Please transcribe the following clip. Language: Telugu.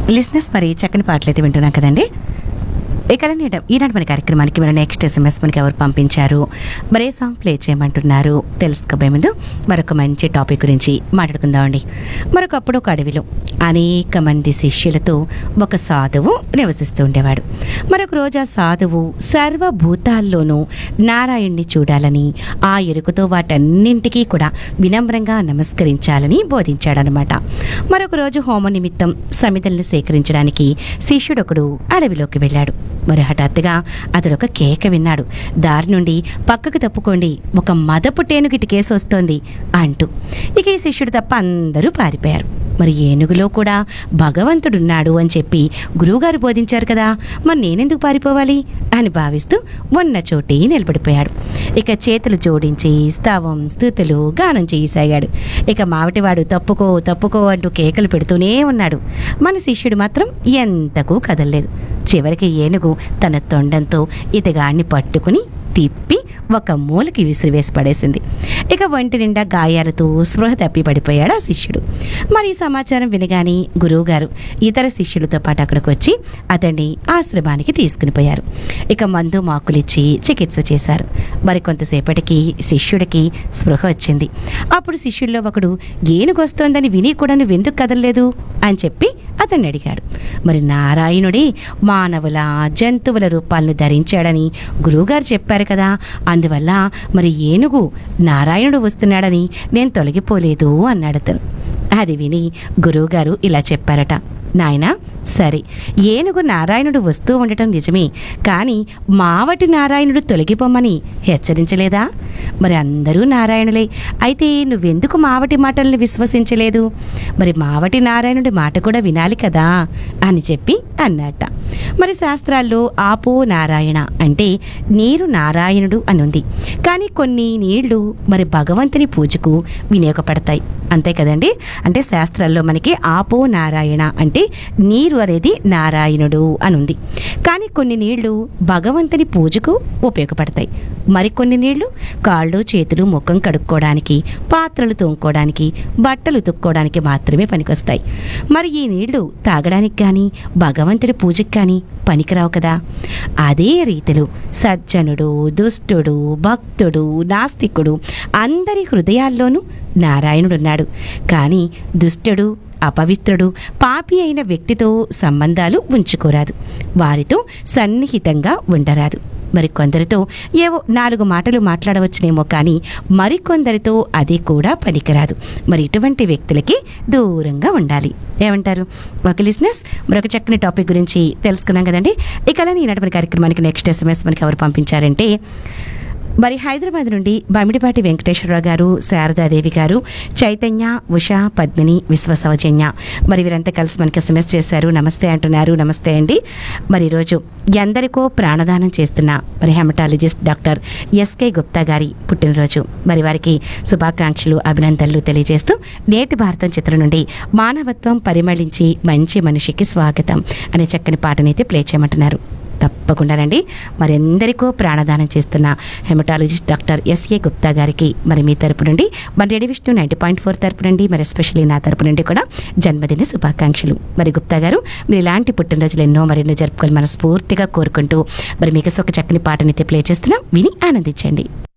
లిస్నెస్ మరి చక్కని పాటలు అయితే వింటున్నాం కదండి ఇక ఈనాటి మన కార్యక్రమానికి మరి నెక్స్ట్ ఎస్ఎంఎస్ మనకి ఎవరు పంపించారు మరే సాంగ్ ప్లే చేయమంటున్నారు తెలుసుకోబోయే ముందు మరొక మంచి టాపిక్ గురించి మాట్లాడుకుందామండి మరొకప్పుడు ఒక అడవిలో అనేక మంది శిష్యులతో ఒక సాధువు నివసిస్తూ ఉండేవాడు మరొక రోజు ఆ సాధువు సర్వభూతాల్లోనూ నారాయణ్ణి చూడాలని ఆ ఎరుకతో వాటన్నింటికీ కూడా వినమ్రంగా నమస్కరించాలని బోధించాడనమాట మరొక రోజు హోమ నిమిత్తం సమితల్ని సేకరించడానికి శిష్యుడొకడు అడవిలోకి వెళ్ళాడు మరి హఠాత్తుగా అతడు ఒక కేక విన్నాడు దారి నుండి పక్కకు తప్పుకోండి ఒక మదపు టేనుగిటి కేసు వస్తోంది అంటూ ఇక ఈ శిష్యుడు తప్ప అందరూ పారిపోయారు మరి ఏనుగులో కూడా భగవంతుడున్నాడు అని చెప్పి గురువుగారు బోధించారు కదా మరి నేనెందుకు పారిపోవాలి అని భావిస్తూ ఉన్న చోటే నిలబడిపోయాడు ఇక చేతులు జోడించి స్తవం స్థుతులు గానం చేయసాగాడు ఇక మావిటివాడు తప్పుకో తప్పుకో అంటూ కేకలు పెడుతూనే ఉన్నాడు మన శిష్యుడు మాత్రం ఎంతకు కదలలేదు చివరికి ఏనుగు తన తొండంతో ఇతగాడిని పట్టుకుని తిప్పి ఒక మూలకి విసిరివేసి పడేసింది ఇక ఒంటి నిండా గాయాలతో స్పృహ తప్పి పడిపోయాడు ఆ శిష్యుడు మరి ఈ సమాచారం వినగానే గురువుగారు ఇతర శిష్యులతో పాటు అక్కడికి వచ్చి అతన్ని ఆశ్రమానికి తీసుకుని పోయారు ఇక మందు మాకులిచ్చి చికిత్స చేశారు మరి కొంతసేపటికి శిష్యుడికి స్పృహ వచ్చింది అప్పుడు శిష్యుల్లో ఒకడు ఏనుగొస్తోందని విని కూడా నువ్వు ఎందుకు కదలలేదు అని చెప్పి అతన్ని అడిగాడు మరి నారాయణుడే మానవుల జంతువుల రూపాలను ధరించాడని గురువుగారు చెప్పారు కదా అందువల్ల మరి ఏనుగు నారాయణుడు వస్తున్నాడని నేను తొలగిపోలేదు అన్నాడు అతను అది విని గురువుగారు ఇలా చెప్పారట నాయనా సరే ఏనుగు నారాయణుడు వస్తూ ఉండటం నిజమే కానీ మావటి నారాయణుడు తొలగిపోమని హెచ్చరించలేదా మరి అందరూ నారాయణులే అయితే నువ్వెందుకు మావటి మాటల్ని విశ్వసించలేదు మరి మావటి నారాయణుడి మాట కూడా వినాలి కదా అని చెప్పి అన్నట్ట మరి శాస్త్రాల్లో ఆపో నారాయణ అంటే నీరు నారాయణుడు అని ఉంది కానీ కొన్ని నీళ్లు మరి భగవంతుని పూజకు వినియోగపడతాయి అంతే కదండి అంటే శాస్త్రాల్లో మనకి ఆపో నారాయణ అంటే నీరు అనేది నారాయణుడు అని ఉంది కానీ కొన్ని నీళ్లు భగవంతుని పూజకు ఉపయోగపడతాయి మరికొన్ని నీళ్లు కాళ్ళు చేతులు ముఖం కడుక్కోవడానికి పాత్రలు తోముకోవడానికి బట్టలు ఉతుక్కోవడానికి మాత్రమే పనికొస్తాయి మరి ఈ నీళ్లు తాగడానికి కానీ భగవంతుడి పూజకి కానీ పనికిరావు కదా అదే రీతిలో సజ్జనుడు దుష్టుడు భక్తుడు నాస్తికుడు అందరి హృదయాల్లోనూ నారాయణుడున్నాడు కానీ దుష్టుడు అపవిత్రుడు పాపి అయిన వ్యక్తితో సంబంధాలు ఉంచుకోరాదు వారితో సన్నిహితంగా ఉండరాదు మరి కొందరితో ఏవో నాలుగు మాటలు మాట్లాడవచ్చునేమో కానీ మరికొందరితో అది కూడా పనికిరాదు మరి ఇటువంటి వ్యక్తులకి దూరంగా ఉండాలి ఏమంటారు ఒక లిజినెస్ మరొక చక్కని టాపిక్ గురించి తెలుసుకున్నాం కదండి ఇక అలానే ఈనాటి కార్యక్రమానికి నెక్స్ట్ ఎస్ఎంఎస్ మనకి ఎవరు పంపించారంటే మరి హైదరాబాద్ నుండి బమిడిపాటి వెంకటేశ్వరరావు గారు శారదాదేవి గారు చైతన్య ఉష పద్మిని విశ్వ సౌజన్య మరి వీరంతా కలిసి మనకి ఎస్ఎంఎస్ చేశారు నమస్తే అంటున్నారు నమస్తే అండి మరి ఈరోజు ఎందరికో ప్రాణదానం చేస్తున్న మరి హెమటాలజిస్ట్ డాక్టర్ ఎస్కే గుప్తా గారి పుట్టినరోజు మరి వారికి శుభాకాంక్షలు అభినందనలు తెలియజేస్తూ నేటి భారతం చిత్రం నుండి మానవత్వం పరిమళించి మంచి మనిషికి స్వాగతం అనే చక్కని పాటనైతే ప్లే చేయమంటున్నారు తప్పకుండానండి మరి ఎందరికో ప్రాణదానం చేస్తున్న హెమటాలజిస్ట్ డాక్టర్ ఎస్ఏ గుప్తా గారికి మరి మీ తరపు నుండి మరి ready Vishnu ninety point four తరపు నుండి మరి ఎస్పెషల్లీ నా తరపు నుండి కూడా జన్మదిన శుభాకాంక్షలు మరి గుప్తా గారు మీరు ఇలాంటి పుట్టినరోజులు ఎన్నో మరెన్నో జరుపుకొని మనస్ఫూర్తిగా కోరుకుంటూ మరి మీకు ఒక చక్కని పాటనైతే ప్లే చేస్తున్నాం విని ఆనందించండి